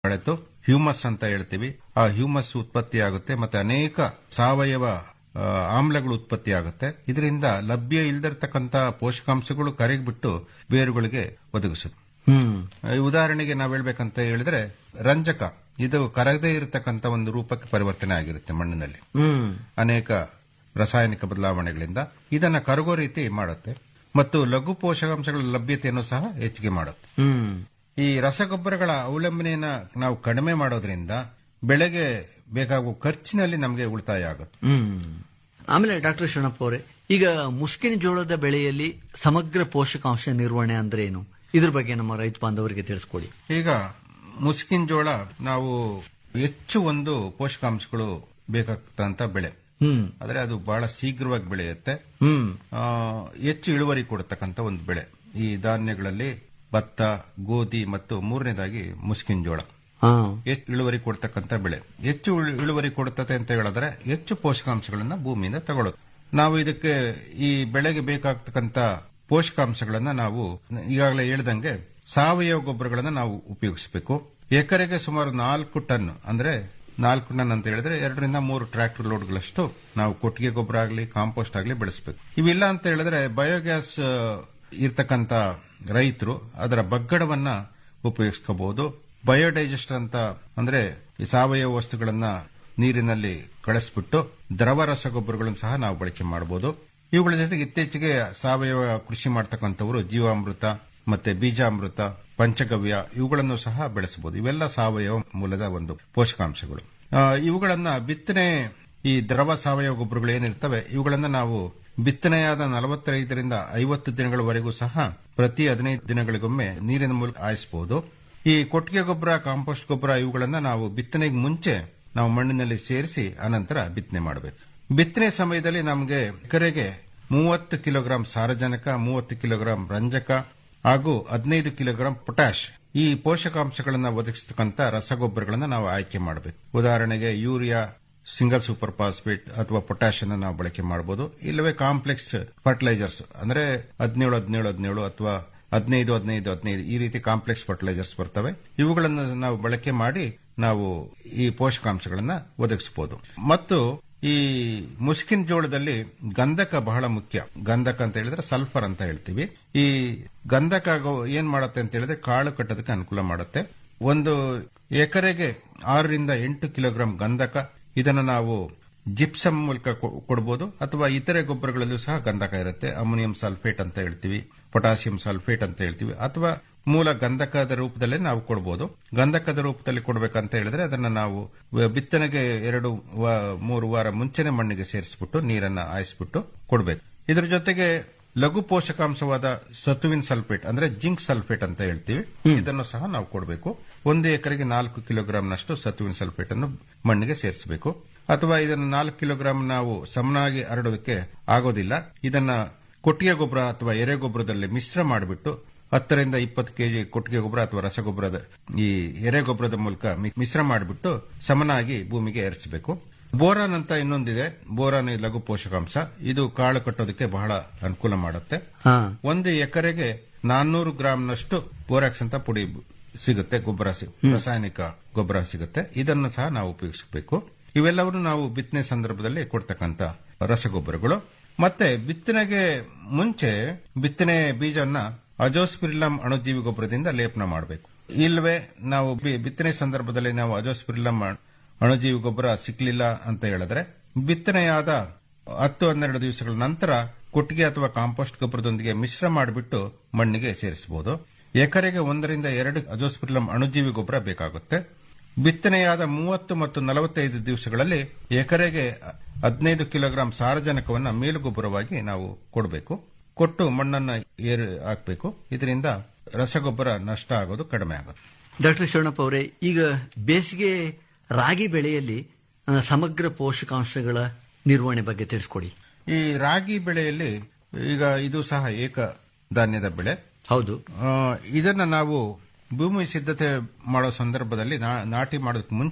ಬೆಳೆತು humus ಅಂತ ಹೇಳ್ತೀವಿ ಆ ಹ್ಯೂಮಸ್ ಉತ್ಪತ್ತಿ ಆಗುತ್ತೆ ಮತ್ತೆ ಅನೇಕ ಸಾವಯವ ಆ, ಆಮ್ಲಗಳು ಉತ್ಪತ್ತಿ ಆಗುತ್ತೆ ಇದರಿಂದ ಲಭ್ಯ ಇಲ್ದಿರ್ತಕ್ಕಂಥ ಪೋಷಕಾಂಶಗಳು ಕರಗಿಬಿಟ್ಟು ಬೇರುಗಳಿಗೆ ಒದಗಿಸುತ್ತೆ ಹ್ಮ್ ಈ ಉದಾಹರಣೆಗೆ ನಾವು ಹೇಳ್ಬೇಕಂತ ಹೇಳಿದ್ರೆ ರಂಜಕ ಇದು ಕರಗದೇ ಇರತಕ್ಕಂತ ಒಂದು ರೂಪಕ್ಕೆ ಪರಿವರ್ತನೆ ಆಗಿರುತ್ತೆ ಮಣ್ಣಿನಲ್ಲಿ ಹ್ಮ್ ಅನೇಕ ರಾಸಾಯನಿಕ ಬದಲಾವಣೆಗಳಿಂದ ಇದನ್ನ ಕರಗೋ ರೀತಿ ಮಾಡುತ್ತೆ ಮತ್ತು ಲಘು ಪೋಷಕಾಂಶಗಳ ಲಭ್ಯತೆಯನ್ನು ಸಹ ಹೆಚ್ಚಿಗೆ ಮಾಡುತ್ತೆ ಹ್ಮ್ ಈ ರಸಗೊಬ್ಬರಗಳ ಅವಲಂಬನೆಯನ್ನ ನಾವು ಕಡಿಮೆ ಮಾಡೋದ್ರಿಂದ ಬೆಳೆಗೆ ಬೇಕಾಗುವ ಖರ್ಚಿನಲ್ಲಿ ನಮಗೆ ಉಳಿತಾಯ ಆಗುತ್ತೆ ಹ್ಮ್ ಆಮೇಲೆ ಡಾಕ್ಟರ್ ಶರಣಪ್ಪ ಅವರೇ ಈಗ ಮುಸ್ಕಿನ ಜೋಳದ ಬೆಳೆಯಲ್ಲಿ ಸಮಗ್ರ ಪೋಷಕಾಂಶ ನಿರ್ವಹಣೆ ಅಂದ್ರೆ ಏನು ಇದ್ರ ಬಗ್ಗೆ ನಮ್ಮ ರೈತ ಬಾಂಧವರಿಗೆ ತಿಳಿಸ್ಕೊಡಿ ಈಗ ಮುಸ್ಕಿನ್ ಜೋಳ ನಾವು ಹೆಚ್ಚು ಒಂದು ಪೋಷಕಾಂಶಗಳು ಬೇಕಾಗ್ತಂತ ಬೆಳೆ ಹ್ಮ್ ಆದ್ರೆ ಅದು ಬಹಳ ಶೀಘ್ರವಾಗಿ ಬೆಳೆಯುತ್ತೆ ಹ್ಮ್ ಆ, ಹೆಚ್ಚು ಇಳುವರಿ ಕೊಡತಕ್ಕಂತ ಒಂದು ಬೆಳೆ ಈ ಧಾನ್ಯಗಳಲ್ಲಿ ಭತ್ತ ಗೋಧಿ ಮತ್ತು ಮೂರನೇದಾಗಿ ಮುಸ್ಕಿನ್ ಜೋಳ ಹಾ ಹೆಚ್ಚು ಇಳುವರಿ ಕೊಡ್ತಕ್ಕಂತ ಬೆಳೆ ಹೆಚ್ಚು ಇಳು- ಇಳುವರಿ ಕೊಡುತ್ತದೆ ಅಂತ ಹೇಳಿದ್ರೆ ಹೆಚ್ಚು ಪೋಷಕಾಂಶಗಳನ್ನ ಭೂಮಿಯಿಂದ ತಗೊಳ್ಳೋದು ನಾವು ಇದಕ್ಕೆ ಈ ಬೆಳೆಗೆ ಬೇಕಾಗ್ತಕ್ಕಂತ ಪೋಷಕಾಂಶಗಳನ್ನ ನಾವು ಈಗಾಗಲೇ ಹೇಳ್ದಂಗೆ ಸಾವಯವ ಗೊಬ್ಬರಗಳನ್ನ ನಾವು ಉಪಯೋಗಿಸಬೇಕು ಎಕರೆಗೆ ಸುಮಾರು ನಾಲ್ಕು ಟನ್ ಅಂದ್ರೆ ನಾಲ್ಕು ಟನ್ ಅಂತ ಹೇಳಿದ್ರೆ ಎರಡರಿಂದ ಮೂರು ಟ್ರ್ಯಾಕ್ಟರ್ ಲೋಡ್ಗಳಷ್ಟು ನಾವು ಕೊಟ್ಟಿಗೆ ಗೊಬ್ಬರ ಆಗಲಿ ಕಾಂಪೋಸ್ಟ್ ಆಗಲಿ ಬೆಳೆಸಬೇಕು ಇವಿಲ್ಲ ಅಂತ ಹೇಳಿದ್ರೆ ಬಯೋಗ್ಯಾಸ್ ಆ, ಇರ್ತಕ್ಕಂತ ರೈತರು ಅದರ ಬಗ್ಗಡವನ್ನ ಉಪಯೋಗಿಸ್ಕೋಬಹುದು ಬಯೋಡೈಜೆಸ್ಟರ್ ಅಂತ ಅಂದ್ರೆ ಈ ಸಾವಯವ ವಸ್ತುಗಳನ್ನ ನೀರಿನಲ್ಲಿ ಕಳಿಸ್ಬಿಟ್ಟು ದ್ರವ ರಸಗೊಬ್ಬರಗಳನ್ನು ಸಹ ನಾವು ಬಳಕೆ ಮಾಡಬಹುದು ಇವುಗಳ ಜೊತೆಗೆ ಇತ್ತೀಚೆಗೆ ಸಾವಯವ ಕೃಷಿ ಮಾಡ್ತಕ್ಕಂಥವರು ಜೀವಾಮೃತ ಮತ್ತೆ ಬೀಜಾಮೃತ ಪಂಚಗವ್ಯ ಇವುಗಳನ್ನು ಸಹ ಬೆಳೆಸಬಹುದು ಇವೆಲ್ಲ ಸಾವಯವ ಮೂಲದ ಒಂದು ಪೋಷಕಾಂಶಗಳು ಆ, ಇವುಗಳನ್ನ ಬಿತ್ತನೆ ಈ ದ್ರವ ಸಾವಯವ ಗೊಬ್ಬರಗಳು ಏನಿರ್ತವೆ ಇವುಗಳನ್ನ ನಾವು ಬಿತ್ತನೆಯಾದ ನಲವತ್ತೈದರಿಂದ ಐವತ್ತು ದಿನಗಳವರೆಗೂ ಸಹ ಪ್ರತಿ ಹದಿನೈದು ದಿನಗಳಿಗೊಮ್ಮೆ ನೀರಿನ ಮೂಲಕ ಹಾಯಿಸಬಹುದು ಈ ಕೊಟ್ಟಿಗೆ ಗೊಬ್ಬರ ಕಾಂಪೋಸ್ಟ್ ಗೊಬ್ಬರ ಇವುಗಳನ್ನ ನಾವು ಬಿತ್ತನೆಗೆ ಮುಂಚೆ ನಾವು ಮಣ್ಣಿನಲ್ಲಿ ಸೇರಿಸಿ ಅನಂತರ ಬಿತ್ತನೆ ಮಾಡಬೇಕು ಬಿತ್ತನೆ ಸಮಯದಲ್ಲಿ ನಮಗೆ ಎಕರೆಗೆ ಮೂವತ್ತು ಕಿಲೋಗ್ರಾಂ ಸಾರಜನಕ ಮೂವತ್ತು ಕಿಲೋಗ್ರಾಂ ರಂಜಕ ಹಾಗೂ ಹದಿನೈದು ಕಿಲೋಗ್ರಾಂ ಪೊಟ್ಯಾಶ್ ಈ ಪೋಷಕಾಂಶಗಳನ್ನ ಒದಗಿಸತಕ್ಕಂತ ರಸಗೊಬ್ಬರಗಳನ್ನ ನಾವು ಆಯ್ಕೆ ಮಾಡಬೇಕು ಉದಾಹರಣೆಗೆ ಯೂರಿಯಾ ಸಿಂಗಲ್ ಸೂಪರ್ ಫಾಸ್ಫೇಟ್ ಅಥವಾ ಪೊಟ್ಯಾಶ್ ಅನ್ನು ನಾವು ಬಳಕೆ ಮಾಡಬಹುದು ಇಲ್ಲವೇ ಕಾಂಪ್ಲೆಕ್ಸ್ ಫರ್ಟಿಲೈಸರ್ಸ್ ಅಂದ್ರೆ ಹದಿನೇಳು ಹದಿನೇಳು ಹದಿನೇಳು ಅಥವಾ ಹದಿನೈದು ಹದಿನೈದು ಹದಿನೈದು ಈ ರೀತಿ ಕಾಂಪ್ಲೆಕ್ಸ್ ಫರ್ಟಿಲೈಸರ್ಸ್ ಬರ್ತವೆ ಇವುಗಳನ್ನು ನಾವು ಬಳಕೆ ಮಾಡಿ ನಾವು ಈ ಪೋಷಕಾಂಶಗಳನ್ನ ಒದಗಿಸಬಹುದು ಮತ್ತು ಈ ಮುಸ್ಕಿನ್ ಜೋಳದಲ್ಲಿ ಗಂಧಕ ಬಹಳ ಮುಖ್ಯ ಗಂಧಕ ಅಂತ ಹೇಳಿದ್ರೆ ಸಲ್ಫರ್ ಅಂತ ಹೇಳ್ತೀವಿ ಈ ಗಂಧಕ ಗೊ- ಏನ್ ಮಾಡುತ್ತೆ ಅಂತ ಹೇಳಿದ್ರೆ ಕಾಳು ಕಟ್ಟೋದಕ್ಕೆ ಅನುಕೂಲ ಮಾಡುತ್ತೆ ಒಂದು ಎಕರೆಗೆ ಆರರಿಂದ ಎಂಟು ಕಿಲೋಗ್ರಾಂ ಗಂಧಕ ಇದನ್ನು ನಾವು ಜಿಪ್ಸಮ್ ಮೂಲಕ ಕೊ- ಕೊಡ್ಬೋದು ಅಥವಾ ಇತರೆ ಗೊಬ್ಬರಗಳಲ್ಲೂ ಸಹ ಗಂಧಕ ಇರುತ್ತೆ ಅಮೋನಿಯಂ ಸಲ್ಫೇಟ್ ಅಂತ ಹೇಳ್ತೀವಿ ಪೊಟ್ಯಾಸಿಯಂ ಸಲ್ಫೇಟ್ ಅಂತ ಹೇಳ್ತೀವಿ ಅಥವಾ ಮೂಲ ಗಂಧಕದ ರೂಪದಲ್ಲೇ ನಾವು ಕೊಡಬಹುದು ಗಂಧಕದ ರೂಪದಲ್ಲಿ ಕೊಡಬೇಕಂತ ಹೇಳಿದ್ರೆ ಅದನ್ನ ನಾವು ವ- ಬಿತ್ತನೆಗೆ ಎರಡು ವ- ಮೂರು ವಾರ ಮುಂಚೆನೆ ಮಣ್ಣಿಗೆ ಸೇರಿಸ್ಬಿಟ್ಟು ನೀರನ್ನ ಹಾಯಿಸ್ಬಿಟ್ಟು ಕೊಡಬೇಕು ಇದ್ರ ಜೊತೆಗೆ ಲಘು ಪೋಷಕಾಂಶವಾದ ಸತುವಿನ್ ಸಲ್ಫೇಟ್ ಅಂದ್ರೆ ಜಿಂಕ್ ಸಲ್ಫೇಟ್ ಅಂತ ಹೇಳ್ತೀವಿ ಇದನ್ನು ಸಹ ನಾವು ಕೊಡಬೇಕು ಒಂದು ಎಕರೆಗೆ ನಾಲ್ಕು ಕಿಲೋಗ್ರಾಂನಷ್ಟು ಸತುವಿನ್ ಸಲ್ಫೇಟ್ ಅನ್ನು ಮಣ್ಣಿಗೆ ಸೇರಿಸಬೇಕು ಅಥವಾ ಇದನ್ನು ನಾಲ್ಕು ಕಿಲೋಗ್ರಾಂ ನಾವು ಸಮನಾಗಿ ಹರಡೋದಕ್ಕೆ ಆಗೋದಿಲ್ಲ ಇದನ್ನ ಕೊಟ್ಟಿಗೆ ಗೊಬ್ಬರ ಅಥವಾ ಎರೆ ಗೊಬ್ಬರದಲ್ಲಿ ಮಿಶ್ರ ಮಾಡಿಬಿಟ್ಟು ಹತ್ತರಿಂದ ಇಪ್ಪತ್ತು ಕೆಜಿ ಕೊಟ್ಟಿಗೆ ಗೊಬ್ಬರ ಅಥವಾ ರಸಗೊಬ್ಬರದ ಈ ಎರೆ ಗೊಬ್ಬರದ ಮೂಲಕ ಮಿ- ಮಿಶ್ರ ಮಾಡಿಬಿಟ್ಟು ಸಮನಾಗಿ ಭೂಮಿಗೆ ಎರಚಬೇಕು ಬೋರಾನ್ ಅಂತ ಇನ್ನೊಂದಿದೆ ಬೋರಾನ್ ಈ ಲಘು ಪೋಷಕಾಂಶ ಇದು ಕಾಳು ಕಟ್ಟೋದಕ್ಕೆ ಬಹಳ ಅನುಕೂಲ ಮಾಡುತ್ತೆ ಹಾ ಒಂದು ಎಕರೆಗೆ ನಾನ್ನೂರು ಗ್ರಾಂನಷ್ಟು ಬೋರಾಕ್ಸ್ ಅಂತ ಪುಡಿ ಸಿಗುತ್ತೆ ಗೊಬ್ಬರ ಸಿ- ರಾಸಾಯನಿಕ ಗೊಬ್ಬರ ಸಿಗುತ್ತೆ ಇದನ್ನು ಸಹ ನಾವು ಉಪಯೋಗಿಸಬೇಕು ಇವೆಲ್ಲವನ್ನು ನಾವು ಬಿತ್ತನೆ ಸಂದರ್ಭದಲ್ಲಿ ಕೊಡ್ತಕ್ಕಂತ ರಸಗೊಬ್ಬರಗಳು ಮತ್ತೆ ಬಿತ್ತನೆಗೆ ಮುಂಚೆ ಬಿತ್ತನೆ ಬೀಜವನ್ನ ಅಜೋಸ್ಪಿರಿಲಂ ಅಣುಜೀವಿ ಗೊಬ್ಬರದಿಂದ ಲೇಪನ ಮಾಡಬೇಕು ಇಲ್ಲವೇ ನಾವು ಬಿ- ಬಿತ್ತನೆ ಸಂದರ್ಭದಲ್ಲಿ ನಾವು ಅಜೋಸ್ಪಿರಿಲಂ ಅಣು- ಅಣುಜೀವಿ ಗೊಬ್ಬರ ಸಿಕ್ಲಿಲ್ಲ ಅಂತ ಹೇಳಿದ್ರೆ ಬಿತ್ತನೆಯಾದ ಹತ್ತು ಹನ್ನೆರಡು ದಿವಸಗಳ ನಂತರ ಕೊಟ್ಟಿಗೆ ಅಥವಾ ಕಾಂಪೋಸ್ಟ್ ಗೊಬ್ಬರದೊಂದಿಗೆ ಮಿಶ್ರ ಮಾಡಿಬಿಟ್ಟು ಮಣ್ಣಿಗೆ ಸೇರಿಸಬಹುದು ಎಕರೆಗೆ ಒಂದರಿಂದ ಎರಡು ಅಜೋಸ್ಪಿರಿಲಂ ಅಣುಜೀವಿ ಗೊಬ್ಬರ ಬೇಕಾಗುತ್ತೆ ಬಿತ್ತನೆಯಾದ ಮೂವತ್ತು ಮತ್ತು ನಲವತ್ತೈದು ದಿವಸಗಳಲ್ಲಿ ಎಕರೆಗೆ ಹದಿನೈದು ಕಿಲೋಗ್ರಾಂ ಸಾರಜನಕವನ್ನ ಮೇಲುಗೊಬ್ಬರವಾಗಿ ನಾವು ಕೊಡಬೇಕು ಕೊಟ್ಟು ಮಣ್ಣನ್ನ ಏರು ಹಾಕಬೇಕು ಇದರಿಂದ ರಸಗೊಬ್ಬರ ನಷ್ಟ ಆಗೋದು ಕಡಿಮೆ ಆಗುತ್ತೆ ಡಾಕ್ಟರ್ ಶರಣಪ್ಪ ಅವರೇ ಈಗ ಬೇಸಿಗೆ ರಾಗಿ ಬೆಳೆಯಲ್ಲಿ ಆ, ಸಮಗ್ರ ಪೋಷಕಾಂಶಗಳ ನಿರ್ವಹಣೆ ಬಗ್ಗೆ ತಿಳಿಸ್ಕೊಡಿ ಈ ರಾಗಿ ಬೆಳೆಯಲ್ಲಿ ಈಗ ಇದು ಸಹ ಏಕ ಧಾನ್ಯದ ಬೆಳೆ ಹೌದು ಆ, ಇದನ್ನ ನಾವು ಭೂಮಿ ಸಿದ್ಧತೆ ಮಾಡೋ ಸಂದರ್ಭದಲ್ಲಿ ನಾ- ನಾಟಿ ಮಾಡೋದಕ್ಕೆ ಮುಂಚೆ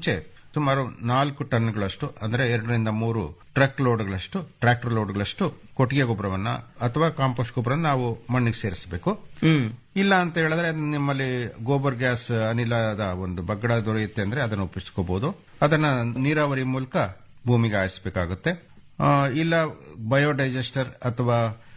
ಸುಮಾರು ನಾಲ್ಕು ಟನ್ಗಳಷ್ಟು ಅಂದ್ರೆ ಎರಡರಿಂದ ಮೂರು ಟ್ರಕ್ ಲೋಡ್ಗಳಷ್ಟು ಟ್ರ್ಯಾಕ್ಟರ್ ಲೋಡ್ಗಳಷ್ಟು ಕೊಟ್ಟಿಗೆ ಗೊಬ್ಬರವನ್ನ ಅಥವಾ ಕಾಂಪೋಸ್ಟ್ ಗೊಬ್ಬರ ನಾವು ಮಣ್ಣಿಗೆ ಸೇರಿಸಬೇಕು ಹ್ಮ್ ಇಲ್ಲ ಅಂತ ಹೇಳಿದ್ರೆ ನಿಮ್ಮಲ್ಲಿ ಗೋಬರ್ ಗ್ಯಾಸ್ ಅನಿಲದ ಒಂದು ಬಗ್ಗಡ ದೊರೆಯುತ್ತೆ ಅಂದ್ರೆ ಅದನ್ನು ಉಪಯೋಗಿಸ್ಕೋಬಹುದು ಅದನ್ನ ನೀರಾವರಿ ಮೂಲಕ ಭೂಮಿಗೆ ಹಾಯಿಸಬೇಕಾಗುತ್ತೆ ಆ, ಇಲ್ಲ ಬಯೋಡೈಜೆಸ್ಟರ್ ಅಥವಾ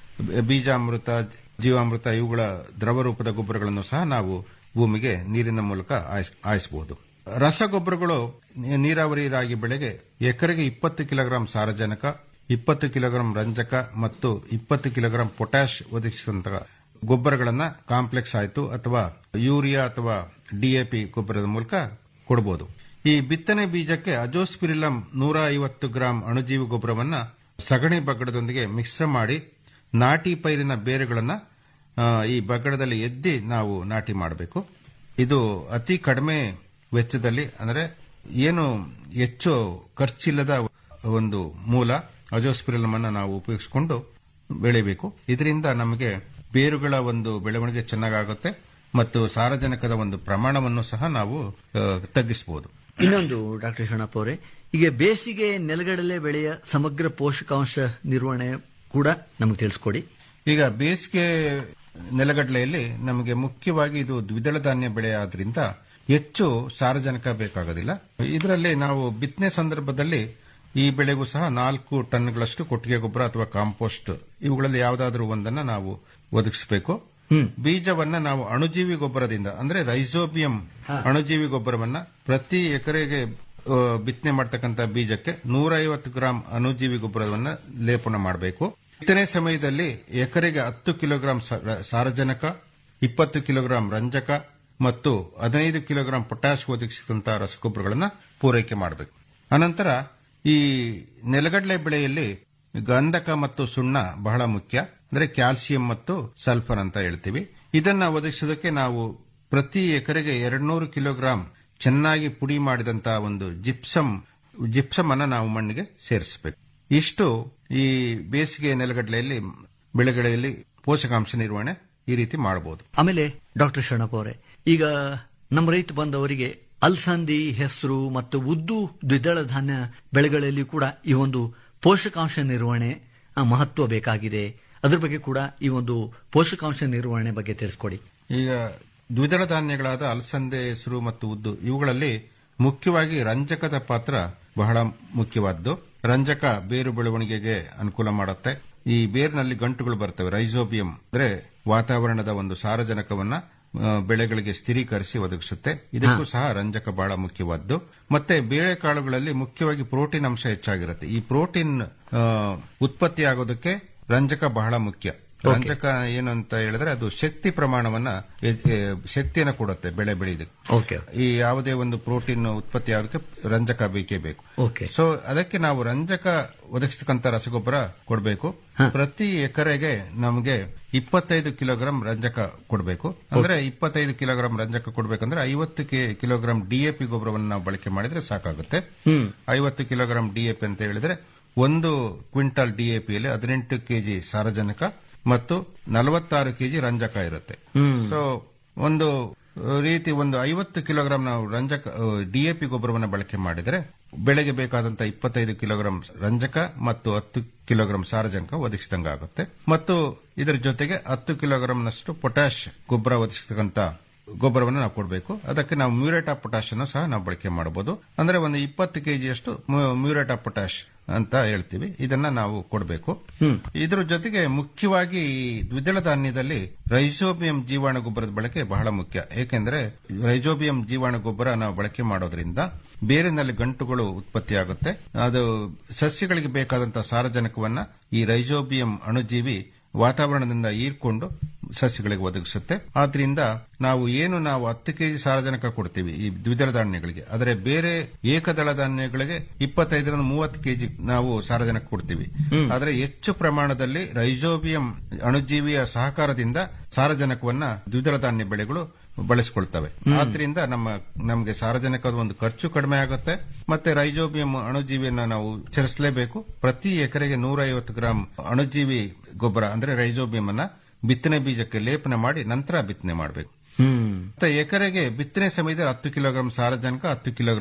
ಬೀಜಾಮೃತ ಜೀವಾಮೃತ ಇವುಗಳ ದ್ರವ ರೂಪದ ಗೊಬ್ಬರಗಳನ್ನು ಸಹ ನಾವು ಭೂಮಿಗೆ ನೀರಿನ ಮೂಲಕ ಹಾಯಿಸ್- ಹಾಯಿಸಬಹುದು ರಸಗೊಬ್ಬರಗಳು ನೀ- ನೀರಾವರಿ ರಾಗಿ ಬೆಳೆಗೆ ಎಕರೆಗೆ ಇಪ್ಪತ್ತು ಕಿಲೋಗ್ರಾಂ ಸಾರಜನಕ ಇಪ್ಪತ್ತು ಕಿಲೋಗ್ರಾಂ ರಂಜಕ ಮತ್ತು ಇಪ್ಪತ್ತು ಕಿಲೋಗ್ರಾಂ ಪೊಟ್ಯಾಶ್ ಒದಗಿಸಿದಂತಹ ಗೊಬ್ಬರಗಳನ್ನ ಕಾಂಪ್ಲೆಕ್ಸ್ ಆಯಿತು ಅಥವಾ ಯೂರಿಯಾ ಅಥವಾ ಡಿಎಪಿ ಗೊಬ್ಬರದ ಮೂಲಕ ಕೊಡಬಹುದು ಈ ಬಿತ್ತನೆ ಬೀಜಕ್ಕೆ ಅಜೋಸ್ಪಿರಿಲಂ ನೂರ ಐವತ್ತು ಗ್ರಾಂ ಅಣುಜೀವಿ ಗೊಬ್ಬರವನ್ನ ಸಗಣಿ ಬಗ್ಗಡದೊಂದಿಗೆ ಮಿಶ್ರ ಮಾಡಿ ನಾಟಿ ಪೈರಿನ ಬೇರುಗಳನ್ನ ಆ, ಈ ಬಗ್ಗಡದಲ್ಲಿ ಎದ್ದಿ ನಾವು ನಾಟಿ ಮಾಡಬೇಕು ಇದು ಅತಿ ಕಡಿಮೆ ವೆಚ್ಚದಲ್ಲಿ ಅಂದರೆ ಏನು ಹೆಚ್ಚು ಖರ್ಚಿಲ್ಲದ ಒಂದು ಮೂಲ ಅಜೋಸ್ಪಿರಿಲಂ ಅನ್ನು ನಾವು ಉಪಯೋಗಿಸಿಕೊಂಡು ಬೆಳಿಬೇಕು ಇದರಿಂದ ನಮಗೆ ಬೇರುಗಳ ಒಂದು ಬೆಳವಣಿಗೆ ಚೆನ್ನಾಗಾಗುತ್ತೆ ಮತ್ತು ಸಾರಜನಕದ ಒಂದು ಪ್ರಮಾಣವನ್ನು ಸಹ ನಾವು ಆ, ತಗ್ಗಿಸಬಹುದು ಇನ್ನೊಂದು ಡಾಕ್ಟರ್ ಶರಣಪ್ಪ ಅವರೇ ಈಗ ಬೇಸಿಗೆ ನೆಲಗಡಲೆ ಬೆಳೆಯ ಸಮಗ್ರ ಪೋಷಕಾಂಶ ನಿರ್ವಹಣೆ ಕೂಡ ನಮಗೆ ತಿಳಿಸ್ಕೊಡಿ ಈಗ ಬೇಸಿಗೆ ನೆಲಗಡಲೆಯಲ್ಲಿ ನಮಗೆ ಮುಖ್ಯವಾಗಿ ಇದು ದ್ವಿದಳ ಧಾನ್ಯ ಬೆಳೆ ಆದ್ರಿಂದ ಹೆಚ್ಚು ಸಾರಜನಕ ಬೇಕಾಗೋದಿಲ್ಲ ಇದರಲ್ಲಿ ನಾವು ಬಿತ್ತನೆ ಸಂದರ್ಭದಲ್ಲಿ ಈ ಬೆಳೆಗೂ ಸಹ ನಾಲ್ಕು ಟನ್ಗಳಷ್ಟು ಕೊಟ್ಟಿಗೆ ಗೊಬ್ಬರ ಅಥವಾ ಕಾಂಪೋಸ್ಟ್ ಇವುಗಳಲ್ಲಿ ಯಾವುದಾದ್ರೂ ಒಂದನ್ನ ನಾವು ಒದಗಿಸಬೇಕು ಬೀಜವನ್ನ ನಾವು ಅಣುಜೀವಿ ಗೊಬ್ಬರದಿಂದ ಅಂದ್ರೆ ರೈಸೋಬಿಯಂ ಅಣುಜೀವಿ ಗೊಬ್ಬರವನ್ನ ಪ್ರತಿ ಎಕರೆಗೆ ಆ, ಬಿತ್ತನೆ ಮಾಡ್ತಕ್ಕಂಥ ಬೀಜಕ್ಕೆ ನೂರೈವತ್ತು ಗ್ರಾಂ ಅಣುಜೀವಿ ಗೊಬ್ಬರವನ್ನ ಲೇಪನ ಮಾಡಬೇಕು ಬಿತ್ತನೆ ಸಮಯದಲ್ಲಿ ಎಕರೆಗೆ ಹತ್ತು ಕಿಲೋಗ್ರಾಂ ಸ- ಸಾರಜನಕ ಇಪ್ಪತ್ತು ಕಿಲೋಗ್ರಾಂ ರಂಜಕ ಮತ್ತು ಹದಿನೈದು ಕಿಲೋಗ್ರಾಂ ಪೊಟ್ಯಾಶ್ ಒದಗಿಸಿದಂತಹ ರಸಗೊಬ್ಬರಗಳನ್ನು ಪೂರೈಕೆ ಮಾಡಬೇಕು ಅನಂತರ ಈ ನೆಲಗಡಲೆ ಬೆಳೆಯಲ್ಲಿ ಗಂಧಕ ಮತ್ತು ಸುಣ್ಣ ಬಹಳ ಮುಖ್ಯ ಅಂದ್ರೆ ಕ್ಯಾಲ್ಸಿಯಂ ಮತ್ತು ಸಲ್ಫರ್ ಅಂತ ಹೇಳ್ತೀವಿ ಇದನ್ನ ಒದಗಿಸೋದಕ್ಕೆ ನಾವು ಪ್ರತಿ ಎಕರೆಗೆ ಎರಡ್ನೂರು ಕಿಲೋಗ್ರಾಂ ಚೆನ್ನಾಗಿ ಪುಡಿ ಮಾಡಿದಂತಹ ಒಂದು ಜಿಪ್ಸಮ್ ಜಿಪ್ಸಮ್ ಅನ್ನ ನಾವು ಮಣ್ಣಿಗೆ ಸೇರಿಸಬೇಕು ಇಷ್ಟು ಈ ಬೇಸಿಗೆ ನೆಲಗಡಲೆಯಲ್ಲಿ ಬೆಳೆಗಳಲ್ಲಿ ಪೋಷಕಾಂಶ ನಿರ್ವಹಣೆ ಈ ರೀತಿ ಮಾಡಬಹುದು ಆಮೇಲೆ ಡಾಕ್ಟರ್ ಶರಣಪ್ಪ ಅವರೇ ಈಗ ನಮ್ಮ ರೈತ ಬಂದವರಿಗೆ ಅಲ್ಸಂದಿ ಹೆಸರು ಮತ್ತು ಉದ್ದು ದ್ವಿದಳ ಧಾನ್ಯ ಬೆಳೆಗಳಲ್ಲಿ ಕೂಡ ಈ ಒಂದು ಪೋಷಕಾಂಶ ನಿರ್ವಹಣೆ ಆ, ಮಹತ್ವ ಬೇಕಾಗಿದೆ ಅದ್ರ ಬಗ್ಗೆ ಕೂಡ ಈ ಒಂದು ಪೋಷಕಾಂಶ ನಿರ್ವಹಣೆ ಬಗ್ಗೆ ತಿಳಿಸ್ಕೊಡಿ ಈಗ ದ್ವಿದಳ ಧಾನ್ಯಗಳಾದ ಅಲಸಂದೆ ಹೆಸರು ಮತ್ತು ಉದ್ದು ಇವುಗಳಲ್ಲಿ ಮುಖ್ಯವಾಗಿ ರಂಜಕದ ಪಾತ್ರ ಬಹಳ ಮುಖ್ಯವಾದ್ದು ರಂಜಕ ಬೇರು ಬೆಳವಣಿಗೆಗೆ ಅನುಕೂಲ ಮಾಡುತ್ತೆ ಈ ಬೇರಿನಲ್ಲಿ ಗಂಟುಗಳು ಬರ್ತವೆ ರೈಸೋಬಿಯಂ ಅಂದ್ರೆ ವಾತಾವರಣದ ಒಂದು ಸಾರಜನಕವನ್ನ ಆ, ಬೆಳೆಗಳಿಗೆ ಸ್ಥಿರೀಕರಿಸಿ ಒದಗಿಸುತ್ತೆ ಇದಕ್ಕೂ ಸಹ ರಂಜಕ ಬಹಳ ಮುಖ್ಯವಾದ್ದು ಮತ್ತೆ ಬೇಳೆಕಾಳುಗಳಲ್ಲಿ ಮುಖ್ಯವಾಗಿ ಪ್ರೋಟೀನ್ ಅಂಶ ಹೆಚ್ಚಾಗಿರುತ್ತೆ ಈ ಪ್ರೋಟೀನ್ ಆ, ಉತ್ಪತ್ತಿ ಆಗೋದಕ್ಕೆ ರಂಜಕ ಬಹಳ ಮುಖ್ಯ ರಂಜಕ ಏನು ಅಂತ ಹೇಳಿದ್ರೆ ಅದು ಶಕ್ತಿ ಪ್ರಮಾಣವನ್ನ ಎ- ಎ- ಶಕ್ತಿಯನ್ನ ಕೊಡುತ್ತೆ ಬೆಳೆ ಬೆಳೆಯೋದಕ್ಕೆ ಓಕೆ ಈ ಯಾವುದೇ ಒಂದು ಪ್ರೋಟೀನ್ ಉತ್ಪತ್ತಿ ಆಗೋದಕ್ಕೆ ರಂಜಕ ಬೇಕೇ ಬೇಕು ಓಕೆ ಸೊ ಅದಕ್ಕೆ ನಾವು ರಂಜಕ ಒದಗಿಸ್ತಕ್ಕಂಥ ರಸಗೊಬ್ಬರ ಕೊಡಬೇಕು ಪ್ರತಿ ಎಕರೆಗೆ ನಮಗೆ ಇಪ್ಪತ್ತೈದು ಕಿಲೋಗ್ರಾಂ ರಂಜಕ ಕೊಡಬೇಕು ಅಂದ್ರೆ ಇಪ್ಪತ್ತೈದು ಕಿಲೋಗ್ರಾಂ ರಂಜಕ ಕೊಡಬೇಕಂದ್ರೆ ಐವತ್ತು ಕೆ- ಕಿಲೋಗ್ರಾಂ ಡಿಎಪಿ ಗೊಬ್ಬರವನ್ನು ನಾವು ಬಳಕೆ ಮಾಡಿದ್ರೆ ಸಾಕಾಗುತ್ತೆ ಐವತ್ತು ಕಿಲೋಗ್ರಾಂ ಡಿಎಪಿ ಅಂತ ಹೇಳಿದ್ರೆ ಒಂದು ಕ್ವಿಂಟಲ್ ಡಿಎಪಿಯಲ್ಲಿ ಹದಿನೆಂಟು ಕೆಜಿ ಸಾರಜನಕ ಮತ್ತು ನಲವತ್ತಾರು ಕೆಜಿ ರಂಜಕ ಇರುತ್ತೆ ಸೊ ಒಂದು ಅಹ್, ರೀತಿ ಒಂದು ಐವತ್ತು ಕಿಲೋಗ್ರಾಂ ನಾವು ರಂಜಕ ಡಿಎಪಿ ಗೊಬ್ಬರವನ್ನು ಬಳಕೆ ಮಾಡಿದರೆ ಬೆಳೆಗೆ ಬೇಕಾದಂತಹ ಇಪ್ಪತ್ತೈದು ಕಿಲೋಗ್ರಾಂ ರಂಜಕ ಮತ್ತು ಹತ್ತು ಕಿಲೋಗ್ರಾಂ ಸಾರಜನಕ ಒದಗಿಸಿದಂಗಾಗುತ್ತೆ ಮತ್ತು ಇದರ ಜೊತೆಗೆ ಹತ್ತು ಕಿಲೋಗ್ರಾಂನಷ್ಟು ಪೊಟ್ಯಾಶ್ ಗೊಬ್ಬರ ಒದಗಿಸತಕ್ಕಂತ ಗೊಬ್ಬರವನ್ನು ನಾವು ಕೊಡಬೇಕು ಅದಕ್ಕೆ ನಾವು ಮ್ಯೂರೇಟ್ ಆಫ್ ಪೊಟ್ಯಾಶ್ ಅನ್ನು ಸಹ ನಾವು ಬಳಕೆ ಮಾಡಬಹುದು ಅಂದ್ರೆ ಒಂದು ಇಪ್ಪತ್ತು ಕೆಜಿಯಷ್ಟು ಮ್ಯೂರೇಟ್ ಆಫ್ ಪೊಟ್ಯಾಶ್ ಅಂತ ಹೇಳ್ತೀವಿ ಇದನ್ನ ನಾವು ಕೊಡಬೇಕು ಇದರ ಜೊತೆಗೆ ಮುಖ್ಯವಾಗಿ ಈ ದ್ವಿದಳ ಧಾನ್ಯದಲ್ಲಿ ರೈಸೋಬಿಯಂ ಜೀವಾಣು ಗೊಬ್ಬರದ ಬಳಕೆ ಬಹಳ ಮುಖ್ಯ ಏಕೆಂದ್ರೆ ರೈಸೋಬಿಯಂ ಜೀವಾಣು ಗೊಬ್ಬರ ನಾವು ಬಳಕೆ ಮಾಡೋದ್ರಿಂದ ಬೇರಿನಲ್ಲಿ ಗಂಟುಗಳು ಉತ್ಪತ್ತಿಯಾಗುತ್ತೆ ಅದು ಸಸ್ಯಗಳಿಗೆ ಬೇಕಾದಂತಹ ಸಾರಜನಕವನ್ನ ಈ ರೈಸೋಬಿಯಂ ಅಣುಜೀವಿ ವಾತಾವರಣದಿಂದ ಹೀರ್ಕೊಂಡು ಸಸ್ಯಗಳಿಗೆ ಒದಗಿಸುತ್ತೆ ಆದ್ರಿಂದ ನಾವು ಏನು ನಾವು ಹತ್ತು ಕೆಜಿ ಸಾರಜನಕ ಕೊಡ್ತೀವಿ ಈ ದ್ವಿದಳ ಧಾನ್ಯಗಳಿಗೆ ಆದರೆ ಬೇರೆ ಏಕದಳ ಧಾನ್ಯಗಳಿಗೆ ಇಪ್ಪತ್ತೈದರಿಂದ ಮೂವತ್ತು ಕೆಜಿ ನಾವು ಸಾರಜನಕ ಕೊಡ್ತೀವಿ ಆದರೆ ಹೆಚ್ಚು ಪ್ರಮಾಣದಲ್ಲಿ ರೈಸೋಬಿಯಂ ಅಣುಜೀವಿಯ ಸಹಕಾರದಿಂದ ಸಾರಜನಕವನ್ನ ದ್ವಿದಳ ಧಾನ್ಯ ಬೆಳೆಗಳು ಬಳಸಿಕೊಳ್ತವೆ ಆದ್ರಿಂದ ನಮ್ಮ ನಮಗೆ ಸಾರಜನಕದ ಒಂದು ಖರ್ಚು ಕಡಿಮೆ ಆಗುತ್ತೆ ಮತ್ತೆ ರೈಜೋಬಿಯಂ ಅಣುಜೀವಿಯನ್ನ ನಾವು ಚರಿಸಲೇಬೇಕು ಪ್ರತಿ ಎಕರೆಗೆ ನೂರ ಐವತ್ತು ಗ್ರಾಂ ಅಣುಜೀವಿ ಗೊಬ್ಬರ ಅಂದ್ರೆ ರೈಜೋಬಿಯಂ ಅನ್ನ ಬಿತ್ತನೆ ಬೀಜಕ್ಕೆ ಲೇಪನ ಮಾಡಿ ನಂತರ ಬಿತ್ತನೆ ಮಾಡಬೇಕು ಹ್ಮ್ ಮತ್ತೆ ಎಕರೆಗೆ ಬಿತ್ತನೆ ಸಮಯದಲ್ಲಿ ಹತ್ತು ಕಿಲೋಗ್ರಾಂ ಸಾರಜನಕ ಹತ್ತು ಕಿಲೋಗ್ರಾಂ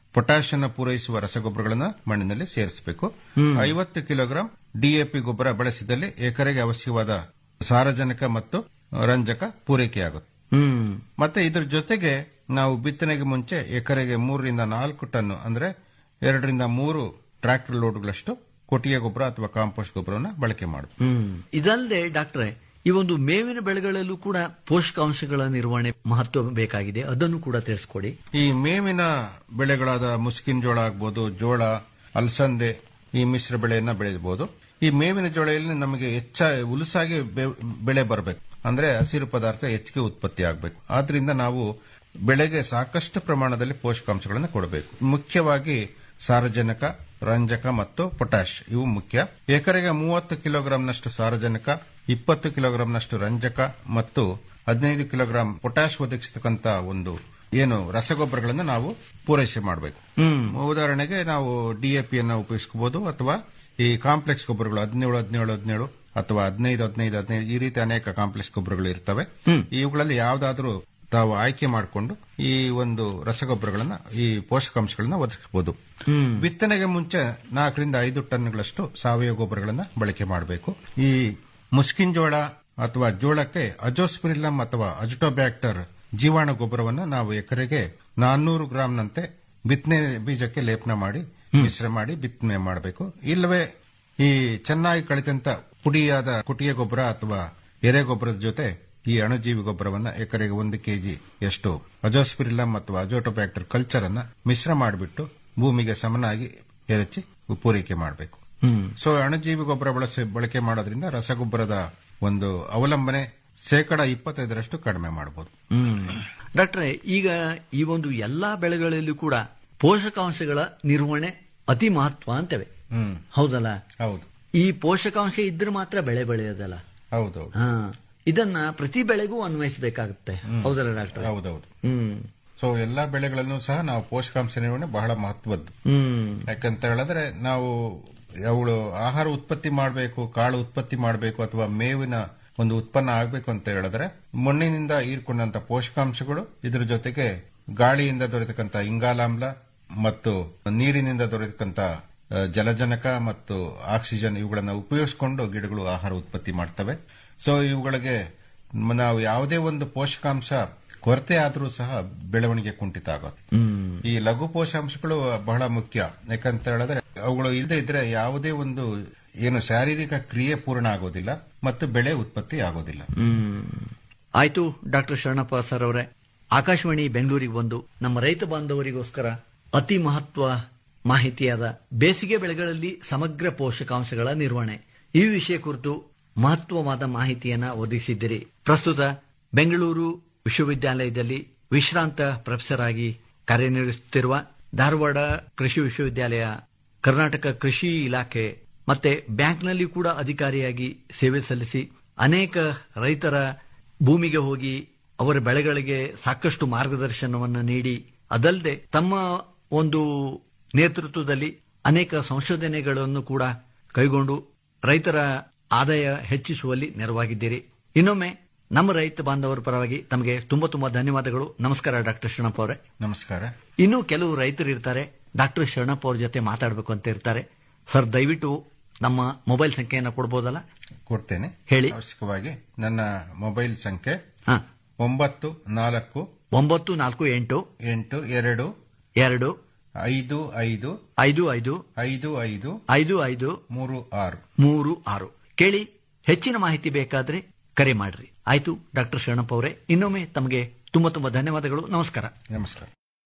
ಪೊಟ್ಯಾಷ್ ಅನ್ನು ಪೂರೈಸುವ ರಸಗೊಬ್ಬರಗಳನ್ನು ಮಣ್ಣಿನಲ್ಲಿ ಸೇರಿಸಬೇಕು ಐವತ್ತು ಕಿಲೋಗ್ರಾಂ ಡಿಎಪಿ ಗೊಬ್ಬರ ಬಳಸಿದಲ್ಲಿ ಎಕರೆಗೆ ಅವಶ್ಯವಾದ ಸಾರಜನಕ ಮತ್ತು ರಂಜಕ ಪೂರೈಕೆಯಾಗುತ್ತೆ ಹ್ಮ್ ಮತ್ತೆ ಇದ್ರ ಜೊತೆಗೆ ನಾವು ಬಿತ್ತನೆಗೆ ಮುಂಚೆ ಎಕರೆಗೆ ಮೂರರಿಂದ ನಾಲ್ಕು ಟನ್ ಅಂದ್ರೆ ಎರಡರಿಂದ ಮೂರು ಟ್ರಾಕ್ಟರ್ ಲೋಡ್ಗಳಷ್ಟು ಕೊಟ್ಟಿಗೆ ಗೊಬ್ಬರ ಅಥವಾ ಕಾಂಪೋಸ್ಟ್ ಗೊಬ್ಬರವನ್ನು ಬಳಕೆ ಮಾಡಬೇಕು ಹ್ಮ್ ಇದಲ್ಲದೆ ಡಾಕ್ಟ್ರೆ ಈ ಒಂದು ಮೇವಿನ ಬೆಳೆಗಳಲ್ಲೂ ಕೂಡ ಪೋಷಕಾಂಶಗಳ ನಿರ್ವಹಣೆ ಮಹತ್ವ ಬೇಕಾಗಿದೆ ಅದನ್ನು ಕೂಡ ತಿಳಿಸ್ಕೊಡಿ ಈ ಮೇವಿನ ಬೆಳೆಗಳಾದ ಮುಸ್ಕಿನ ಜೋಳ ಆಗ್ಬೋದು ಜೋಳ ಅಲಸಂದೆ ಈ ಮಿಶ್ರ ಬೆಳೆಯನ್ನ ಬೆಳೆಯಬಹುದು ಈ ಮೇವಿನ ಜೋಳೆಯಲ್ಲಿ ನಮಗೆ ಹೆಚ್ಚ ಉಲಸಾಗಿ ಬೆ- ಬೆಳೆ ಬರಬೇಕು ಅಂದ್ರೆ ಹಸಿರು ಪದಾರ್ಥ ಹೆಚ್ಚಿಗೆ ಉತ್ಪತ್ತಿ ಆಗಬೇಕು ಆದ್ರಿಂದ ನಾವು ಬೆಳೆಗೆ ಸಾಕಷ್ಟು ಪ್ರಮಾಣದಲ್ಲಿ ಪೋಷಕಾಂಶಗಳನ್ನು ಕೊಡಬೇಕು ಮುಖ್ಯವಾಗಿ ಸಾರಜನಕ ರಂಜಕ ಮತ್ತು ಪೊಟ್ಯಾಷ್ ಇವು ಮುಖ್ಯ ಎಕರೆಗೆ ಮೂವತ್ತು ಕಿಲೋಗ್ರಾಂನಷ್ಟು ಸಾರಜನಕ ಇಪ್ಪತ್ತು ಕಿಲೋಗ್ರಾಂನಷ್ಟು ರಂಜಕ ಮತ್ತು ಹದಿನೈದು ಕಿಲೋಗ್ರಾಂ ಪೊಟ್ಯಾಷ್ ಒದಗಿಸತಕ್ಕಂತ ಒಂದು ಏನು ರಸಗೊಬ್ಬರಗಳನ್ನು ನಾವು ಪೂರೈಕೆ ಮಾಡಬೇಕು ಉದಾಹರಣೆಗೆ ನಾವು ಡಿಎಪಿಯನ್ನು ಉಪಯೋಗಿಸಬಹುದು ಅಥವಾ ಈ ಕಾಂಪ್ಲೆಕ್ಸ್ ಗೊಬ್ಬರಗಳು ಹದಿನೇಳು ಹದಿನೇಳು ಹದಿನೇಳು ಅಥವಾ ಹದಿನೈದು ಹದಿನೈದು ಹದಿನೈದು ಈ ರೀತಿ ಅನೇಕ ಕಾಂಪ್ಲೆಕ್ಸ್ ಗೊಬ್ಬರಗಳು ಇರ್ತವೆ ಇವುಗಳಲ್ಲಿ ಯಾವ್ದಾದ್ರೂ ತಾವು ಆಯ್ಕೆ ಮಾಡಿಕೊಂಡು ಈ ಒಂದು ರಸಗೊಬ್ಬರಗಳನ್ನ ಈ ಪೋಷಕಾಂಶಗಳನ್ನ ಒದಗಿಸಬಹುದು ಬಿತ್ತನೆಗೆ ಮುಂಚೆ ನಾಲ್ಕರಿಂದ ಐದು ಟನ್ಗಳಷ್ಟು ಸಾವಯವ ಗೊಬ್ಬರಗಳನ್ನ ಬಳಕೆ ಮಾಡಬೇಕು ಈ ಮುಸ್ಕಿನ್ ಜೋಳ ಅಥವಾ ಜೋಳಕ್ಕೆ ಅಜೋಸ್ಪಿರಿಲಮ್ ಅಥವಾ ಅಜುಟೋಬ್ಯಾಕ್ಟರ್ ಜೀವಾಣು ಗೊಬ್ಬರವನ್ನು ನಾವು ಎಕರೆಗೆ ನಾನ್ನೂರು ಗ್ರಾಂನಂತೆ ಬಿತ್ತನೆ ಬೀಜಕ್ಕೆ ಲೇಪನ ಮಾಡಿ ಮಿಶ್ರ ಮಾಡಿ ಬಿತ್ತನೆ ಮಾಡಬೇಕು ಇಲ್ಲವೇ ಈ ಚೆನ್ನಾಗಿ ಕಳಿತಂತ ಪುಡಿಯಾದ ಕುಟಿಗೆ ಗೊಬ್ಬರ ಅಥವಾ ಎರೆ ಗೊಬ್ಬರದ ಜೊತೆ ಈ ಅಣುಜೀವಿ ಗೊಬ್ಬರವನ್ನ ಎಕರೆಗೆ ಒಂದು ಕೆಜಿ ಎಷ್ಟು ಅಜೋಸ್ಪಿರಿಲಮ್ ಅಥವಾ ಅಜೋಟೋಬ್ಯಾಕ್ಟರ್ ಕಲ್ಚರ್ ಅನ್ನ ಮಿಶ್ರ ಮಾಡಿಬಿಟ್ಟು ಭೂಮಿಗೆ ಸಮನಾಗಿ ಎರಚಿ ಪೂರೈಕೆ ಮಾಡಬೇಕು ಸೊ ಅಣುಜೀವಿ ಗೊಬ್ಬರ ಬಳಸಿ ಬಳಕೆ ಮಾಡೋದ್ರಿಂದ ರಸಗೊಬ್ಬರದ ಒಂದು ಅವಲಂಬನೆ ಶೇಕಡ ಇಪ್ಪತ್ತೈದರಷ್ಟು ಕಡಿಮೆ ಮಾಡಬಹುದು ಹ್ಮ್ ಡಾಕ್ಟ್ರೆ ಈಗ ಈ ಒಂದು ಎಲ್ಲಾ ಬೆಳೆಗಳಲ್ಲೂ ಕೂಡ ಪೋಷಕಾಂಶಗಳ ನಿರ್ವಹಣೆ ಅತಿ ಮಹತ್ವ ಅಂತೇವೆ ಹ್ಮ್ ಹೌದಲ್ಲ ಹೌದು ಈ ಪೋಷಕಾಂಶ ಇದ್ರೆ ಮಾತ್ರ ಬೆಳೆ ಬೆಳೆಯೋದಲ್ಲ ಹೌದೌದು ಹಾ ಇದನ್ನ ಪ್ರತಿ ಬೆಳೆಗೂ ಅನ್ವಯಿಸಬೇಕಾಗುತ್ತೆ ಹೌದಲ್ಲ ಡಾಕ್ಟರ್ ಹೌದೌದು ಹ್ಮ್ ಸೊ ಎಲ್ಲಾ ಬೆಳೆಗಳಲ್ಲೂ ಸಹ ನಾವು ಪೋಷಕಾಂಶ ನಿರ್ವಹಣೆ ಬಹಳ ಮಹತ್ವದ್ದು ಹ್ಮ್ ಯಾಕಂತ ಹೇಳಿದ್ರೆ ನಾವು ಅವಳು ಆಹಾರ ಉತ್ಪತ್ತಿ ಮಾಡಬೇಕು ಕಾಳು ಉತ್ಪತ್ತಿ ಮಾಡಬೇಕು ಅಥವಾ ಮೇವಿನ ಒಂದು ಉತ್ಪನ್ನ ಆಗಬೇಕು ಅಂತ ಹೇಳಿದ್ರೆ ಮಣ್ಣಿನಿಂದ ಹೀರ್ಕೊಂಡಂತ ಪೋಷಕಾಂಶಗಳು ಇದ್ರ ಜೊತೆಗೆ ಗಾಳಿಯಿಂದ ದೊರೆತಕ್ಕಂತ ಇಂಗಾಲಾಮ್ಲ ಮತ್ತು ನೀರಿನಿಂದ ದೊರೆತಕ್ಕಂತ ಆ, ಜಲಜನಕ ಮತ್ತು ಆಕ್ಸಿಜನ್ ಇವುಗಳನ್ನ ಉಪಯೋಗಿಸಿಕೊಂಡು ಗಿಡಗಳು ಆಹಾರ ಉತ್ಪತ್ತಿ ಮಾಡ್ತವೆ ಸೊ ಇವುಗಳಿಗೆ ಮ- ನಾವು ಯಾವುದೇ ಒಂದು ಪೋಷಕಾಂಶ ಕೊರತೆ ಆದರೂ ಸಹ ಬೆಳವಣಿಗೆ ಕುಂಠಿತ ಆಗುತ್ತೆ ಈ ಲಘು ಪೋಷಕಾಂಶಗಳು ಬಹಳ ಮುಖ್ಯ ಯಾಕಂತ ಹೇಳಿದ್ರೆ ಅವುಗಳು ಇಲ್ಲದೆ ಇದ್ರೆ ಯಾವುದೇ ಒಂದು ಏನು ಶಾರೀರಿಕ ಕ್ರಿಯೆ ಪೂರ್ಣ ಆಗೋದಿಲ್ಲ ಮತ್ತು ಬೆಳೆ ಉತ್ಪತ್ತಿ ಆಗೋದಿಲ್ಲ ಹ್ಮ್ ಆಯ್ತು ಡಾಕ್ಟರ್ ಶರಣಪ್ಪ ಸರ್ ಅವರೇ ಆಕಾಶವಾಣಿ ಬೆಂಗಳೂರಿಗೆ ಬಂದು ನಮ್ಮ ರೈತ ಬಾಂಧವರಿಗೋಸ್ಕರ ಅತಿ ಮಹತ್ವ ಮಾಹಿತಿಯಾದ ಬೇಸಿಗೆ ಬೆಳೆಗಳಲ್ಲಿ ಸಮಗ್ರ ಪೋಷಕಾಂಶಗಳ ನಿರ್ವಹಣೆ ಈ ವಿಷಯ ಕುರಿತು ಮಹತ್ವವಾದ ಮಾಹಿತಿಯನ್ನ ಒದಗಿಸಿದ್ದೀರಿ ಪ್ರಸ್ತುತ ಬೆಂಗಳೂರು ವಿಶ್ವವಿದ್ಯಾಲಯದಲ್ಲಿ ವಿಶ್ರಾಂತ ಪ್ರೊಫೆಸರ್ ಆಗಿ ಕಾರ್ಯನಿರ್ವಹಿಸುತ್ತಿರುವ ಧಾರವಾಡ ಕೃಷಿ ವಿಶ್ವವಿದ್ಯಾಲಯ ಕರ್ನಾಟಕ ಕೃಷಿ ಇಲಾಖೆ ಮತ್ತೆ ಬ್ಯಾಂಕ್ನಲ್ಲಿ ಕೂಡ ಅಧಿಕಾರಿಯಾಗಿ ಸೇವೆ ಸಲ್ಲಿಸಿ ಅನೇಕ ರೈತರ ಭೂಮಿಗೆ ಹೋಗಿ ಅವರ ಬೆಳೆಗಳಿಗೆ ಸಾಕಷ್ಟು ಮಾರ್ಗದರ್ಶನವನ್ನು ನೀಡಿ ಅದಲ್ಲದೆ ತಮ್ಮ ಒಂದು ನೇತೃತ್ವದಲ್ಲಿ ಅನೇಕ ಸಂಶೋಧನೆಗಳನ್ನು ಕೂಡ ಕೈಗೊಂಡು ರೈತರ ಆದಾಯ ಹೆಚ್ಚಿಸುವಲ್ಲಿ ನೆರವಾಗಿದ್ದೀರಿ ಇನ್ನೊಮ್ಮೆ ನಮ್ಮ ರೈತ ಬಾಂಧವರ ಪರವಾಗಿ ತಮಗೆ ತುಂಬಾ ತುಂಬಾ ಧನ್ಯವಾದಗಳು ನಮಸ್ಕಾರ ಡಾಕ್ಟರ್ ಶರಣಪ್ಪ ಅವರೇ ನಮಸ್ಕಾರ ಇನ್ನೂ ಕೆಲವು ರೈತರು ಇರ್ತಾರೆ ಡಾಕ್ಟರ್ ಶರಣಪ್ಪ ಅವ್ರ ಜೊತೆ ಮಾತಾಡಬೇಕು ಅಂತ ಇರ್ತಾರೆ ಸರ್ ದಯವಿಟ್ಟು ನಮ್ಮ ಮೊಬೈಲ್ ಸಂಖ್ಯೆಯನ್ನು ಕೊಡ್ಬೋದಲ್ಲ ಕೊಡ್ತೇನೆ ಹೇಳಿ. ಅವಶ್ಯಕವಾಗಿ ನನ್ನ ಮೊಬೈಲ್ ಸಂಖ್ಯೆ ಹಾ ಒಂಬತ್ತು ನಾಲ್ಕು ಒಂಬತ್ತು ನಾಲ್ಕು ಎಂಟು ಎಂಟು ಎರಡು ಎರಡು ಐದು ಐದು ಐದು ಐದು ಐದು ಐದು ಐದು ಐದು ಮೂರು ಆರು ಮೂರು ಆರು ಕೇಳಿ ಹೆಚ್ಚಿನ ಮಾಹಿತಿ ಬೇಕಾದ್ರೆ ಕರೆ ಮಾಡ್ರಿ ಆಯ್ತು ಡಾಕ್ಟರ್ ಶರಣಪ್ಪ ಅವರೇ ಇನ್ನೊಮ್ಮೆ ತಮಗೆ ತುಂಬಾ ತುಂಬಾ ಧನ್ಯವಾದಗಳು ನಮಸ್ಕಾರ ನಮಸ್ಕಾರ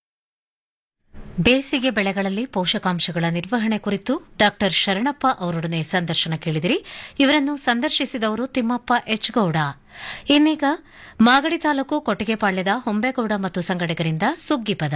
ಬೇಸಿಗೆ ಬೆಳೆಗಳಲ್ಲಿ ಪೋಷಕಾಂಶಗಳ ನಿರ್ವಹಣೆ ಕುರಿತು ಡಾಕ್ಟರ್ ಶರಣಪ್ಪ ಅವರೊಡನೆ ಸಂದರ್ಶನ ಕೇಳಿದಿರಿ ಇವರನ್ನು ಸಂದರ್ಶಿಸಿದವರು ತಿಮ್ಮಪ್ಪ ಎಚ್ ಗೌಡ ಇನ್ನೀಗ ಮಾಗಡಿ ತಾಲೂಕು ಕೊಟ್ಟಿಗೆಪಾಳ್ಯದ ಹೊಂಬೇಗೌಡ ಮತ್ತು ಸಂಗಡಿಗರಿಂದ ಸುಗ್ಗಿಪದ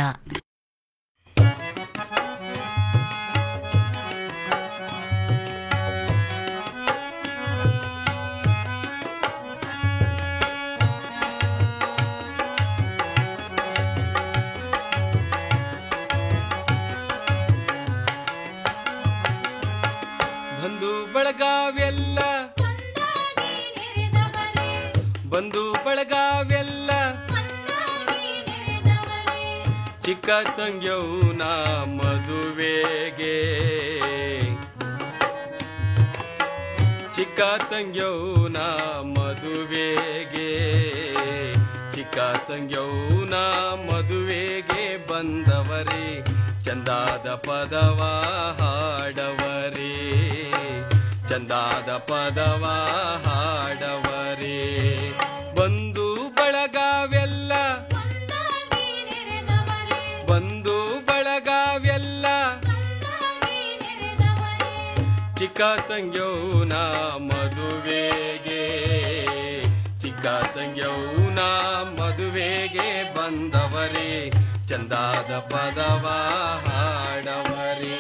ಬಂಧು ಬಳಗಾವೆಲ್ಲ ಬಂಧು ಬಳಗಾವೆಲ್ಲ ಚಿಕ್ಕ ಚಿಕ್ಕ ತಂಗ್ಯೌನ ಮದುವೆಗೆ ಚಿಕ್ಕ ತಂಗ್ಯೌನ ಮದುವೆಗೆ ಚಿಕ್ಕ ತಂಗ್ಯೌನ ಮದುವೆಗೆ ಬಂದವರೇ ಚಂದಾದ ಪದವ ಹಾಡವರೇ ಚಂದಾದ ಪದವ ಹಾಡವರೇ ಬಂದು ಬಳಗವೆಲ್ಲ ಬಂದು ಬಳಗವೆಲ್ಲ ಚಿಕ್ಕ ತಂಗ್ಯೌನ ಮದುವೆಗೆ ಚಿಕ್ಕ ತಂಗ್ಯೌನ ಮದುವೆಗೆ ಬಂದವರೇ ಚಂದಾದ ಪದವ ಹಾಡವರೇ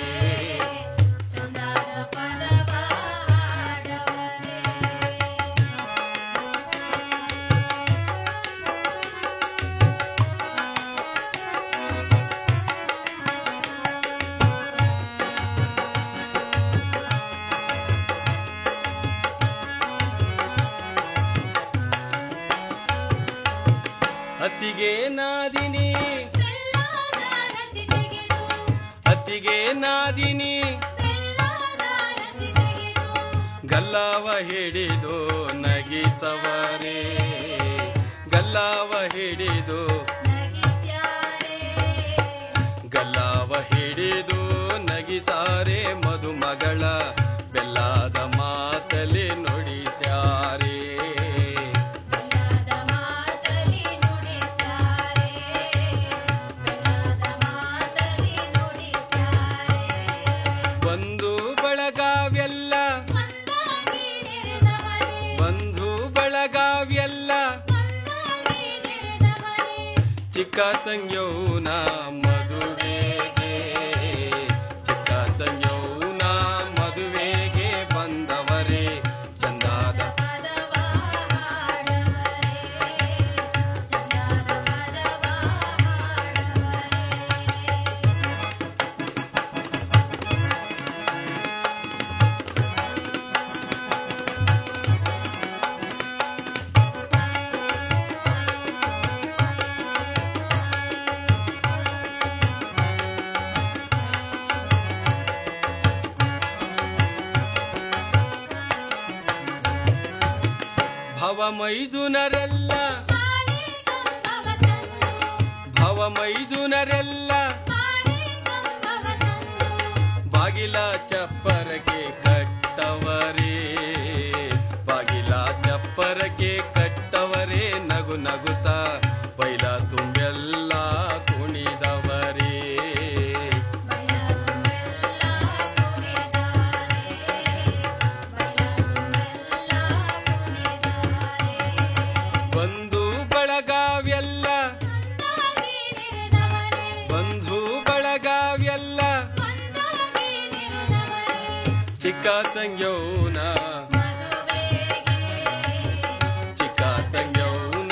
ಅತಿಗೆ ನಾದಿನಿ ಅತಿಗೆ ನಾದಿನಿ ಗಲ್ಲಾವ ಹಿಡಿದು ನಗಿಸವರೇ ಗಲ್ಲಾವ ಹಿಡಿದು ಗಲ್ಲಾವ ಹಿಡಿದು ನಗಿಸಾರೆ ಮದುಮಗಳ ಬೆಲ್ಲದ ಮಾತಲಿ ನುಡಿಸ್ಯಾರೇ ಬಂಧು ಬಳಗವೆಲ್ಲ ಬಂಧು ಬಳಗವೆಲ್ಲ ಚಿಕ್ಕ ತಂಗ್ಯೌನ ಮದುವೆಗೆ ಚಿಕ್ಕ ತಂಗ್ಯೌನ ಮದುವೆಗೆ ಬಂದವರೇ ಚಂದಾದ ಭವಮೈದುನರೆಲ್ಲ ಭವಮೈದುನರೆಲ್ಲ ಬಾಗಿಲ ಚಪ್ಪರಕ್ಕೆ ಕಟ್ಟವರೇ ಬಾಗಿಲ ಚಪ್ಪರಕ್ಕೆ ಕಟ್ಟವರೇ ನಗು ನಗುತ್ತ ಬೈಲ ತುಂಬೆಲ್ಲ ಕುಣಿದವರೇ ಬಂಧು ಬಳಗವೆಲ್ಲ ಬಂಧು ಬಳಗವೆಲ್ಲ ಚಿಕ್ಕ ತಂಗ್ಯೌನ ಚಿಕ್ಕ ತಂಗ್ಯೌನ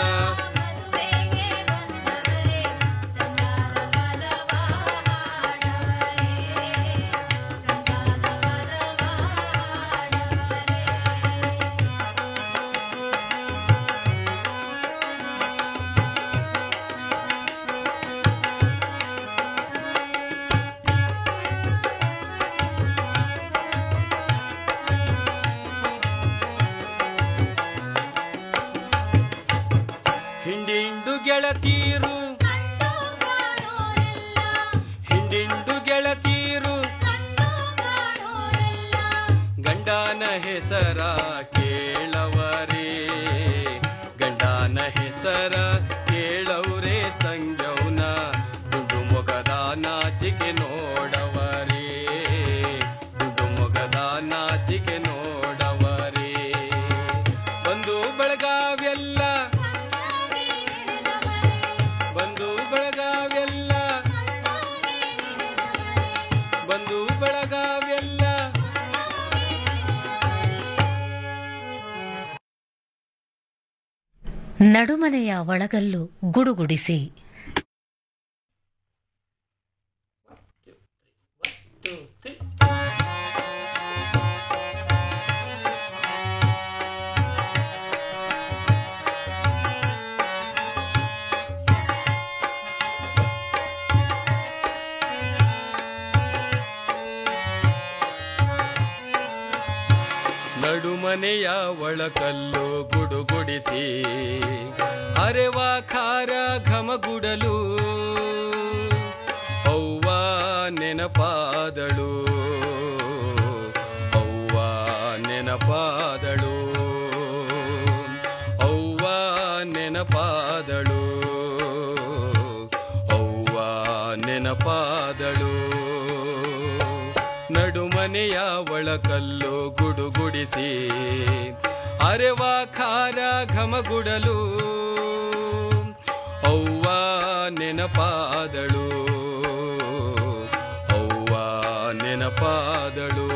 ಹಿಂಡಿಂಡು ಗೆಳತೀರು ಹಿಂಡಿಂಡು ಗೆಳತೀರು ಗಂಡನ ಹೆಸರ ಕೇಳವರೇ ಗಂಡನ ಹೆಸರ ಕೇಳವ್ರೆ ತಂಗೌನ ದುಡ್ಡು ಮೊಗದ ನಾಚಿಕೆ ನೋಡವರೇ ದುಡ್ಡು ಮೊಗದ ನಾಚಿಕೆ ನೋಡವರೇ ಬಂದು ಬೆಳಗಾವೆಲ್ಲ ಬಂದು ಬೆಳಗಾವೆಲ್ಲ ಬಂದು ಬೆಳಗಾವೆಲ್ಲ ನಡುಮನೆಯ ಒಳಗಲ್ಲು ಗುಡುಗುಡಿಸಿ ಿ ನಡುಮನೆಯ ಒಳಕಲ್ಲು ಗುಡುಗುಡಿಸಿ ಅರೆವ ಖಾರ ಘಮಗುಡಲು ಅವ್ವ ನೆನಪಾದಳು ಅವ್ವ ನೆನಪಾದಳು ಅವ್ವ ನೆನಪಾದಳು ಅವ್ವ ನೆನಪಾದಳು ನಡುಮನೆಯ ಒಳಕಲ್ಲು ಗುಡುಗುಡಿಸಿ ಅರೆವ ಖಾರ ಘಮಗುಡಲು ಅವ್ವ ನೆನಪಾದಳು ಅವ್ವ ನೆನಪಾದಳು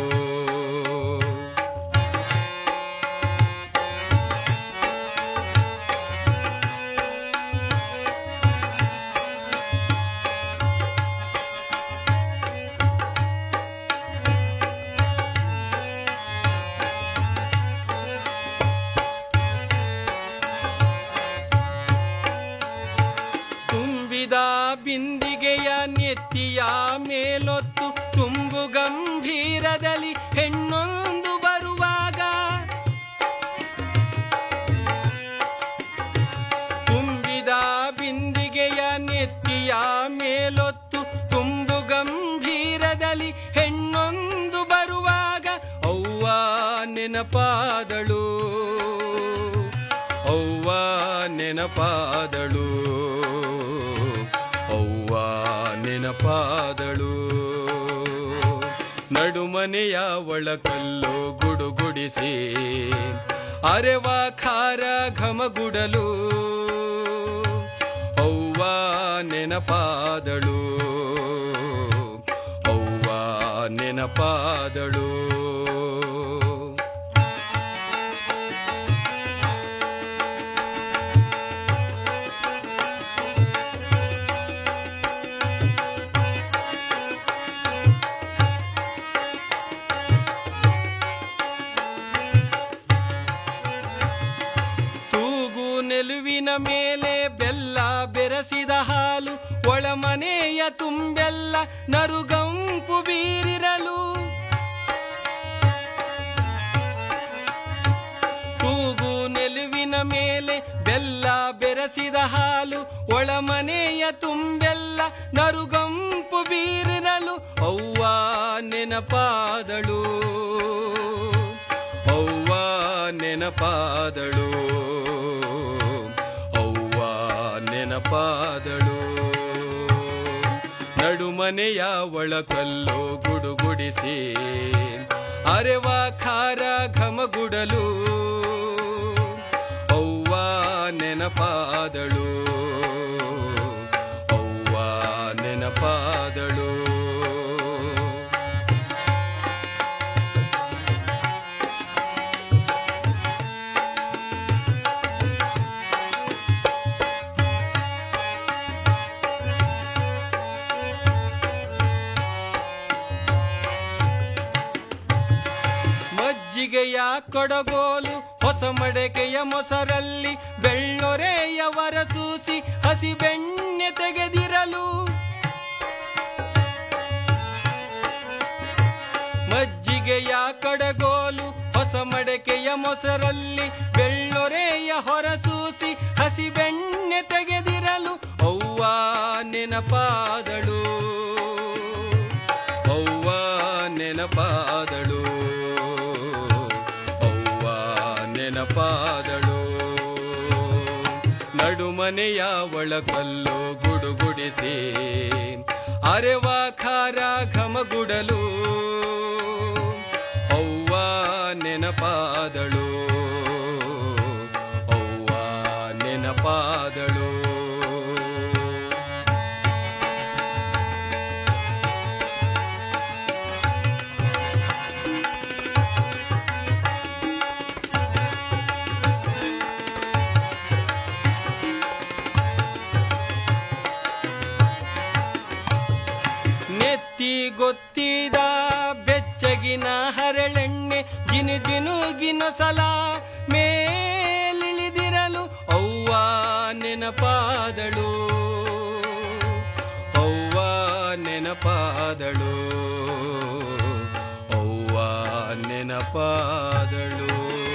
ತುಂಬಿದ ಬಿಂದಿಗೆಯ ನೆತ್ತಿಯ ಮೇಲೊತ್ತು ತುಂಬು ಗಂಭೀರದಲ್ಲಿ ಹೆಣ್ಣೊಂದು ಬರುವಾಗ ತುಂಬಿದ ಬಿಂದಿಗೆಯ ನೆತ್ತಿಯ ಮೇಲೊತ್ತು ತುಂಬು ಗಂಭೀರದಲ್ಲಿ ಹೆಣ್ಣೊಂದು ಬರುವಾಗ ಅವ್ವ ನೆನಪಾದಳು ಅವ್ವ ನೆನಪಾದಳು ಅವ್ವ ನೆನಪಾದಳು ನಡುಮನೆಯ ಒಳಕಲ್ಲು ಗುಡುಗುಡಿಸಿ ಅರೆವ ಖಾರ ಘಮಗುಡಲು ಅವ್ವ ನೆನಪಾದಳು ಅವ್ವ ನೆನಪಾದಳು ತೂಗು ನೆಲುವಿನ ಮೇಲೆ ಬೆಲ್ಲ ಬೆರೆಸಿದ ಹಾಲು ಒಳಮನೆಯ ತುಂಬೆಲ್ಲ ನರುಗಂಪು ಬೀರಿರಲು ತೂಗು ನೆಲುವಿನ ಮೇಲೆ ಬೆಲ್ಲ ಬೆರೆಸಿದ ಹಾಲು ಒಳಮನೆಯ ತುಂಬೆಲ್ಲ ನರುಗಂಪು ಬೀರಿರಲು ಅವ್ವ ನೆನಪಾದಳು ಅವ್ವ ನೆನಪಾದಳು ಅವ್ವ ನೆನಪಾದಳು ನಡುಮನೆಯ ಒಳಕಲ್ಲು ಗುಡುಗುಡಿಸಿ ಅರೆವ ಖಾರ ಘಮಗುಡಲು ಅವ್ವ ನೆನಪಾದಳು ಅವ್ವ ನೆನಪಾದಳು ಮಜ್ಜಿಗೆಯ ಕೊಡಗೋಲು ಹೊಸ ಮಡಕೆಯ ಮೊಸರಲ್ಲಿ ಬೆಳ್ಳೊರೆಯ ವರಸೂಸಿ ಹಸಿ ಬೆಣ್ಣೆ ತೆಗೆದಿರಲು ಮಜ್ಜಿಗೆಯ ಕಡಗೋಲು ಹೊಸ ಮಡಕೆಯ ಮೊಸರಲ್ಲಿ ಬೆಳ್ಳೊರೆಯ ಹೊರಸೂಸಿ ಹಸಿ ಬೆಣ್ಣೆ ತೆಗೆದಿರಲು ಅವ್ವ ನೆನಪಾದಳು ಅವ್ವ ನೆನಪಾದಳು ಅವ್ವ ನೆನಪಾದಳು ನಡುಮನೆಯ ಒಳಕಲ್ಲು ಗುಡುಗುಡಿಸಿ ಅರೆವ ಖಾರ ಘಮಗುಡಲು ಅವ್ವ ನೆನಪಾದಳು ಅವ್ವ ನೆನಪಾದಳು ನೆತ್ತಿ ಗೊತ್ತಿದ ಬೆಚ್ಚಗಿನ ಹರಳೆಣ್ಣೆ ಜಿನು ಜಿನುಗಿನ ಸಲ ಮೇಲಿಳಿದಿರಲು ಅವ್ವ ನೆನಪಾದಳು ಅವ್ವ ನೆನಪಾದಳು ಅವ್ವ ನೆನಪಾದಳು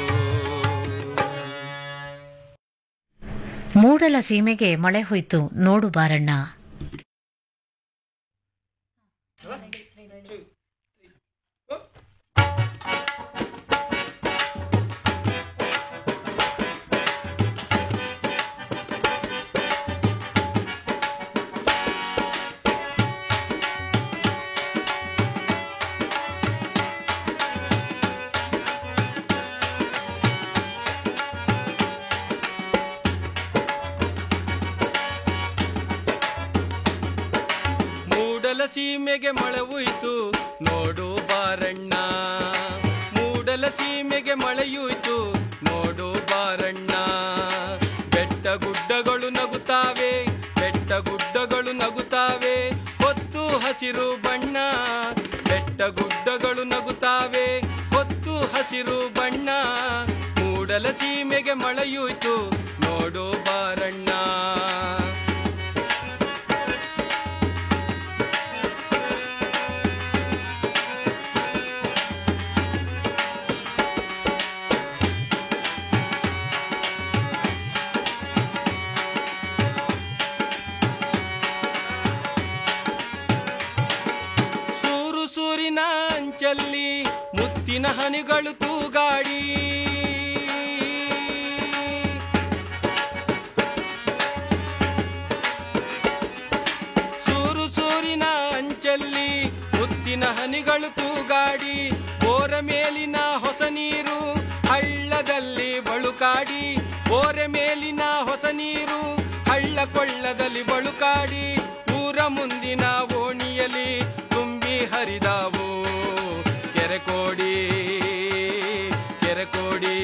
ಮೂಡಲ ಸೀಮೆಗೆ ಮಳೆ ಹೋಯ್ತು ನೋಡು ಬಾರಣ್ಣ ಮೂಡಲ ಸೀಮೆಗೆ ಮಳೆ ಉಯ್ತು ನೋಡು ಬಾರಣ್ಣ ಮೂಡಲ ಸೀಮೆಗೆ ಮಳೆಯುಯ್ತು ನೋಡು ಬಾರಣ್ಣ ಬೆಟ್ಟ ಗುಡ್ಡಗಳು ನಗುತ್ತಾವೆ ಬೆಟ್ಟ ಗುಡ್ಡಗಳು ನಗುತ್ತಾವೆ ಹೊತ್ತು ಹಸಿರು ಬಣ್ಣ ಬೆಟ್ಟ ಗುಡ್ಡಗಳು ನಗುತ್ತಾವೆ ಹೊತ್ತು ಹಸಿರು ಬಣ್ಣ ಮೂಡಲ ಸೀಮೆಗೆ ಮಳೆಯುಯ್ತು ನೋಡು ಬಾರಣ್ಣ ಸೂರು ಸೂರಿನ ಅಂಚಲ್ಲಿ ಮುತ್ತಿನ ಹನಿಗಳು ತೂಗಾಡಿ ಸೂರು ಸೂರಿನ ಅಂಚಲ್ಲಿ ಮುತ್ತಿನ ಹನಿಗಳು ತೂಗಾಡಿ ಬೋರ ಮೇಲಿನ ಹೊಸ ನೀರು ಹಳ್ಳದಲ್ಲಿ ಬಳುಕಾಡಿ ಬೋರೆ ಮೇಲಿನ ಹೊಸ ನೀರು ಹಳ್ಳ ಕೊಳ್ಳದಲ್ಲಿ ಬಳುಕಾಡಿ ಊರ ಮುಂದಿನ ಓಣಿಯಲ್ಲಿ ತುಂಬಿ ಹರಿದಾವು ಕೆರೆಕೋಡಿ ಕೆರೆಕೋಡಿ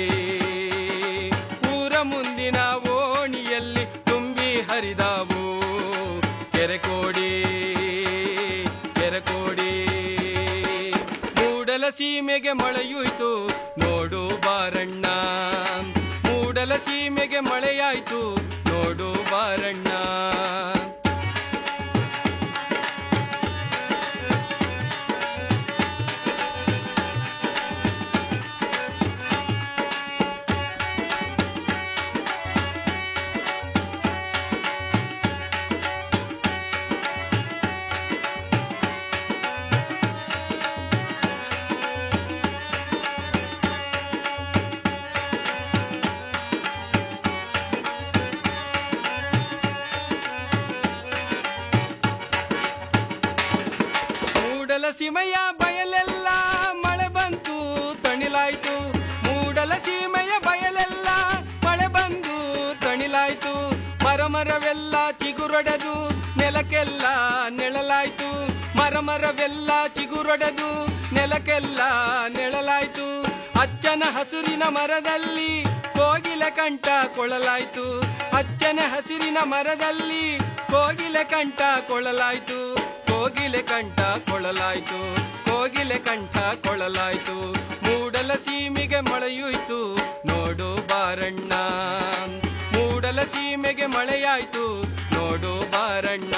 ಊರ ಮುಂದಿನ ಓಣಿಯಲ್ಲಿ ತುಂಬಿ ಹರಿದಾವು ಕೆರೆಕೋಡಿ ಕೆರೆಕೋಡಿ ಮೂಡಲ ಸೀಮೆಗೆ ಮಳೆಯುಯ್ತು ನೋಡು ಬಾರಣ್ಣ ಮೂಡಲ ಸೀಮೆಗೆ ಮಳೆಯಾಯ್ತು ನೋಡು ಬಾರಣ್ಣ ಮೂಡಲ ಸೀಮೆಯ ಬಯಲೆಲ್ಲ ಮಳೆ ಬಂತು ತಣಿಲಾಯ್ತು ಮೂಡಲ ಸೀಮೆಯ ಬಯಲೆಲ್ಲ ಮಳೆ ಬಂದು ತಣಿಲಾಯ್ತು ಮರ ಮರವೆಲ್ಲ ಚಿಗುರೊಡೆದು ನೆಲಕ್ಕೆಲ್ಲ ನೆಳಲಾಯ್ತು ಮರ ಮರವೆಲ್ಲ ಚಿಗುರೊಡೆದು ನೆಲಕ್ಕೆಲ್ಲ ನೆಳಲಾಯ್ತು ಅಚ್ಚನ ಹಸುರಿನ ಮರದಲ್ಲಿ ಕೋಗಿಲೆ ಕಂಠ ಕೊಳಲಾಯ್ತು ಅಚ್ಚನ ಹಸಿರಿನ ಮರದಲ್ಲಿ ಕೋಗಿಲೆ ಕಂಠ ಕೊಳಲಾಯ್ತು ಕೋಗಿಲೆ ಕಂಠ ಕೊಳಲಾಯ್ತು ಕೋಗಿಲೆ ಕಂಠ ಕೊಳಲಾಯ್ತು ಮೂಡಲ ಸೀಮೆಗೆ ಮಳೆಯುಯ್ತು ನೋಡು ಬಾರಣ್ಣ ಮೂಡಲ ಸೀಮೆಗೆ ಮಳೆಯಾಯ್ತು ನೋಡು ಬಾರಣ್ಣ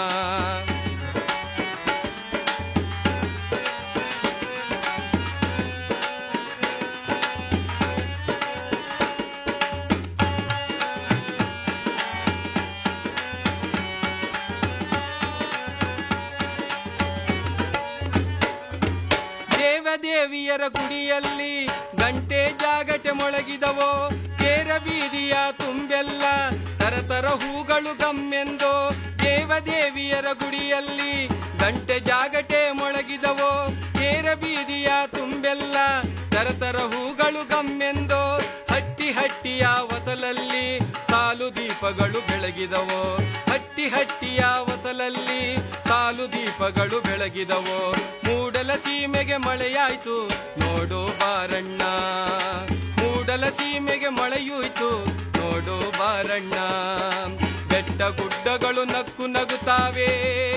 ದೇವದೇವಿಯರ ಗುಡಿಯಲ್ಲಿ ಗಂಟೆ ಜಾಗಟೆ ಮೊಳಗಿದವೋ ಕೇರ ಬೀದಿಯ ತುಂಬೆಲ್ಲ ತರತರ ಹೂಗಳು ಗಮ್ಮೆಂದೋ ದೇವದೇವಿಯರ ಗುಡಿಯಲ್ಲಿ ಗಂಟೆ ಜಾಗಟೆ ಮೊಳಗಿದವೋ ಕೇರ ಬೀದಿಯ ತುಂಬೆಲ್ಲ ತರತರ ಹೂಗಳು ಗಮ್ಮೆಂದೋ ಹಟ್ಟಿ ಹಟ್ಟಿಯ ವಸಲಲ್ಲಿ ಸಾಲು ದೀಪಗಳು ಬೆಳಗಿದವೋ ಹಟ್ಟಿ ಹಟ್ಟಿಯ ವಸಲಲ್ಲಿ ಸಾಲು ದೀಪಗಳು ಬೆಳಗಿದವೋ ಮೂಡಲ ಸೀಮೆಗೆ ಮಳೆಯಾಯ್ತು ನೋಡು ಬಾರಣ್ಣ ಮೂಡಲ ಸೀಮೆಗೆ ಮಳೆಯೂಯ್ತು ನೋಡು ಬಾರಣ್ಣ ಬೆಟ್ಟ ಗುಡ್ಡಗಳು ನಕ್ಕು ನಗುತ್ತಾವೆ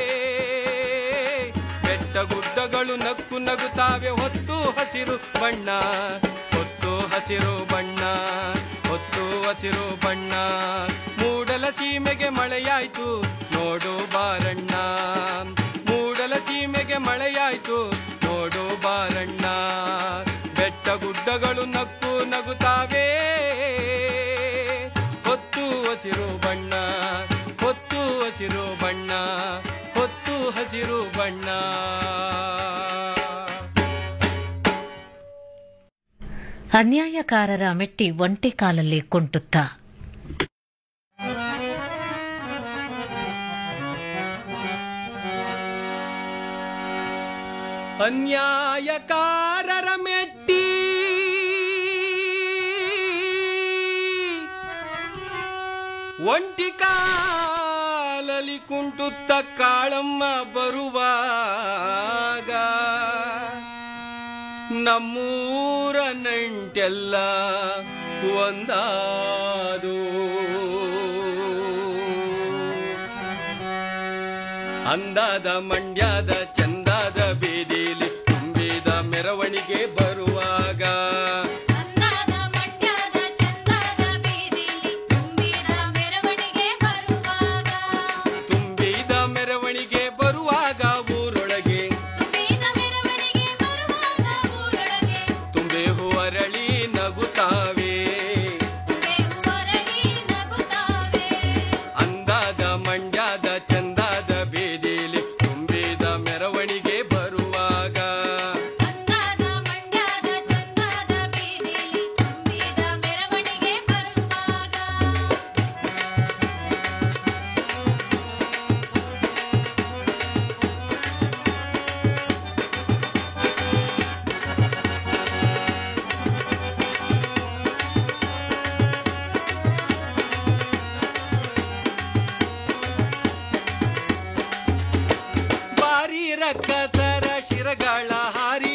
ಬೆಟ್ಟ ಗುಡ್ಡಗಳು ನಕ್ಕು ನಗುತ್ತಾವೆ ಹೊತ್ತು ಹಸಿರು ಬಣ್ಣ ಹೊತ್ತು ಹಸಿರು ಬಣ್ಣ ಹೊತ್ತು ಹಸಿರು ಬಣ್ಣ ಮೂಡಲ ಸೀಮೆಗೆ ಮಳೆಯಾಯ್ತು ನೋಡು ಬಾರಣ್ಣ ಮೂಡಲ ಸೀಮೆಗೆ ಮಳೆಯಾಯ್ತು ನೋಡು ಬಾರಣ್ಣ ಬೆಟ್ಟ ಗುಡ್ಡಗಳು ನಕ್ಕು ನಗುತ್ತಾವೆ ಹೊತ್ತು ಹಸಿರು ಬಣ್ಣ ಹೊತ್ತು ಹಸಿರು ಬಣ್ಣ ಹೊತ್ತು ಹಸಿರು ಬಣ್ಣ ಅನ್ಯಾಯಕಾರರ ಮೆಟ್ಟಿ ಒಂಟೆ ಕಾಲಲ್ಲಿ ಕುಂಟುತ್ತಾ ಅನ್ಯಾಯಕಾರರ ಮೆಟ್ಟಿ ಒಂಟಿ ಕಾಲಲಿ ಕುಂಟುತ್ತ ಕಾಳಮ್ಮ ಬರುವಾಗ ನಮ್ಮೂರ ನಂಟೆಲ್ಲ ಒಂದಾದು ಅಂದಾದ ಮಂಡ್ಯದ ಚಂದಾದ ಬೀದಿಲಿ ತುಂಬಿದ ಮೆರವಣಿಗೆ ಬರುವಾಗ ಅಂದಾದ ಮಂಡ್ಯದ ಚಂದದ ಬೀದಿಲಿ ತುಂಬಿದ ಮೆರವಣಿಗೆ ಬರುವಾಗ ತುಂಬಿದ ಮೆರವಣಿಗೆ ಬರುವಾಗ ಊರೊಳಗೆ ತುಂಬಿದ ಮೆರವಣಿಗೆ ಬರುವಾಗ ಊರೊಳಗೆ ತುಂಬೆ ಹೂವರಳಿ ನಗುತ್ತಾವೆ ತುಂಬೆ ಹೂವರಳಿ ನಗುತ್ತಾವೆ ಅಂದಾದ ಮಂಡ್ಯದ ಚಂದಾದ ಬೀದಿಲಿ ತುಂಬಿದ ಮೆರವಣಿಗೆ ಬರುವಾಗ ಅಂದಾದ ಮಂಡ್ಯದ ಚಂದದ ಬೀದಿಲಿ ತುಂಬಿದ ಮೆರವಣಿಗೆ ಬರುವಾಗ ಬಾರಿ ರಕ್ಕಸರ ಶಿರಗಳ ಹಾರಿ